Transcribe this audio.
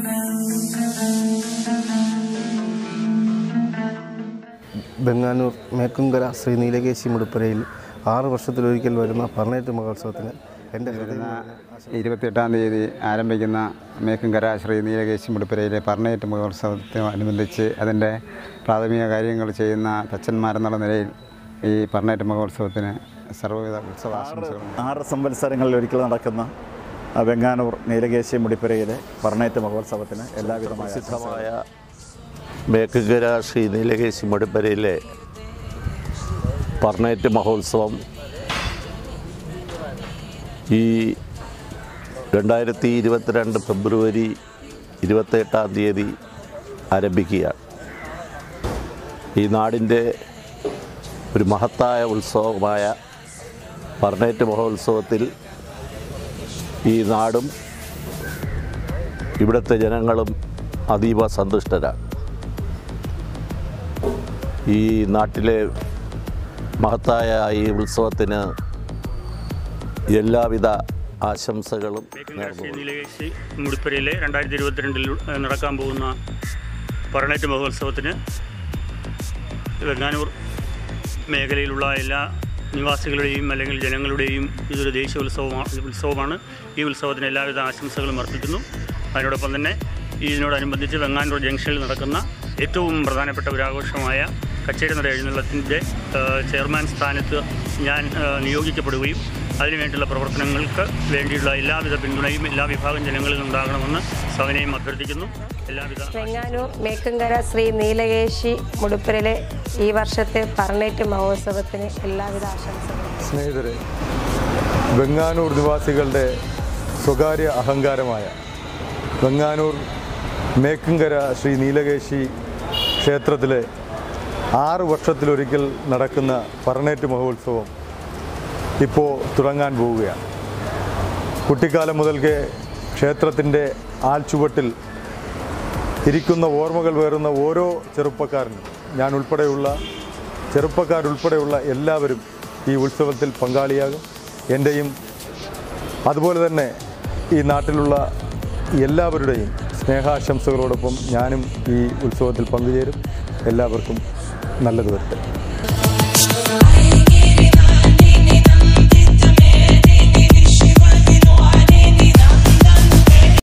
ബെങ്ങാനൂർ മേക്കുംകര ശ്രീ നീലകേശി മുടുപ്പുരയിൽ ആറ് വർഷത്തിലൊരിക്കൽ വരുന്ന പർണേറ്റ് മഹോത്സവത്തിന് എൻ്റെ ഹൃദയം ഇരുപത്തിയെട്ടാം തീയതി ആരംഭിക്കുന്ന മേക്കുംകര ശ്രീ നീലകേശി മുടിപ്പുരയിലെ പർണയേറ്റ് മഹോത്സവത്തോടനുബന്ധിച്ച് അതിൻ്റെ പ്രാഥമിക കാര്യങ്ങൾ ചെയ്യുന്ന തച്ചന്മാരെന്നുള്ള നിലയിൽ ഈ പർണയേറ്റ് മഹോത്സവത്തിന് സർവ്വവിധ ഉത്സവാശംസകളും ആറ് സംവത്സരങ്ങളിൽ ഒരിക്കൽ നടക്കുന്ന ആ, വെങ്ങാനൂർ നീലകേശി മുടിപ്പുരയിലെ പർണേറ്റ് മഹോത്സവത്തിന് എല്ലാവിധമായ പ്രസിദ്ധമായ മേക്കുകര ശ്രീ നീലകേശി മടുപ്പരയിലെ പർണേറ്റ് മഹോത്സവം ഈ രണ്ടായിരത്തി ഇരുപത്തിരണ്ട് ഫെബ്രുവരി ഇരുപത്തെട്ടാം തീയതി ആരംഭിക്കുകയാണ് ഈ നാടിൻ്റെ ഒരു മഹത്തായ ഉത്സവമായ പർണേറ്റ് മഹോത്സവത്തിൽ ഈ നാടും ഇവിടുത്തെ ജനങ്ങളും അതീവ സന്തുഷ്ടരാണ് ഈ നാട്ടിലെ മഹത്തായ ഈ ഉത്സവത്തിന് എല്ലാവിധ ആശംസകളും നേർന്നു ശ്രീ നീലകേശി മുടിപ്പരയിലെ രണ്ടായിരത്തി ഇരുപത്തിരണ്ടിൽ നടക്കാൻ പോകുന്ന പറണേറ്റ് മഹോത്സവത്തിന് വെങ്ങാനൂർ മേഖലയിലുള്ള എല്ലാ നിവാസികളുടെയും അല്ലെങ്കിൽ ജനങ്ങളുടെയും ഇതൊരു ദേശീയ ഉത്സവമാണ് ഉത്സവമാണ് ഈ ഉത്സവത്തിന് എല്ലാവിധ ആശംസകളും അർപ്പിക്കുന്നു അതിനോടൊപ്പം തന്നെ ഇതിനോടനുബന്ധിച്ച് വെങ്ങാനൂർ ജംഗ്ഷനിൽ നടക്കുന്ന ഏറ്റവും പ്രധാനപ്പെട്ട ഒരു ആഘോഷമായ കച്ചേരി നട എഴുന്നള്ളത്തിൻ്റെ ചെയർമാൻ സ്ഥാനത്ത് ഞാൻ ആ, നിയോഗിക്കപ്പെടുകയും അതിനുവേണ്ടിയുള്ള പ്രവർത്തനങ്ങൾക്ക് വേണ്ടിയുള്ള എല്ലാവിധ പിന്തുണയും എല്ലാ വിഭാഗം ജനങ്ങളിൽ നിന്നുണ്ടാകണമെന്ന് സവനയും അഭ്യർത്ഥിക്കുന്നു എല്ലാവിധ വെങ്ങാനൂർ മേക്കങ്കര ശ്രീ നീലകേശി മുടുപ്പുരയിലെ ഈ വർഷത്തെ പർണേറ്റ് മഹോത്സവത്തിന് എല്ലാവിധ ആശംസകളും സ്നേഹിതരെ വെങ്ങാനൂർ നിവാസികളുടെ സ്വകാര്യ അഹങ്കാരമായ വെങ്ങാനൂർ മേക്കുംകര ശ്രീ നീലകേശി ക്ഷേത്രത്തിലെ ആറ് വർഷത്തിലൊരിക്കൽ നടക്കുന്ന പർണേറ്റ് മഹോത്സവം ഇപ്പോൾ തുടങ്ങാൻ പോവുകയാണ് കുട്ടിക്കാലം മുതൽക്കേ ക്ഷേത്രത്തിൻ്റെ ആൾച്ചുവട്ടിൽ ഇരിക്കുന്ന ഓർമ്മകൾ വേറുന്ന ഓരോ ചെറുപ്പക്കാരനും ഞാൻ ഉൾപ്പെടെയുള്ള ചെറുപ്പക്കാരുൾപ്പെടെയുള്ള എല്ലാവരും ഈ ഉത്സവത്തിൽ പങ്കാളിയാകും എൻ്റെയും അതുപോലെ തന്നെ ഈ നാട്ടിലുള്ള എല്ലാവരുടെയും സ്നേഹാശംസകളോടൊപ്പം ഞാനും ഈ ഉത്സവത്തിൽ പങ്കുചേരും എല്ലാവർക്കും നല്ലത് വരട്ടെ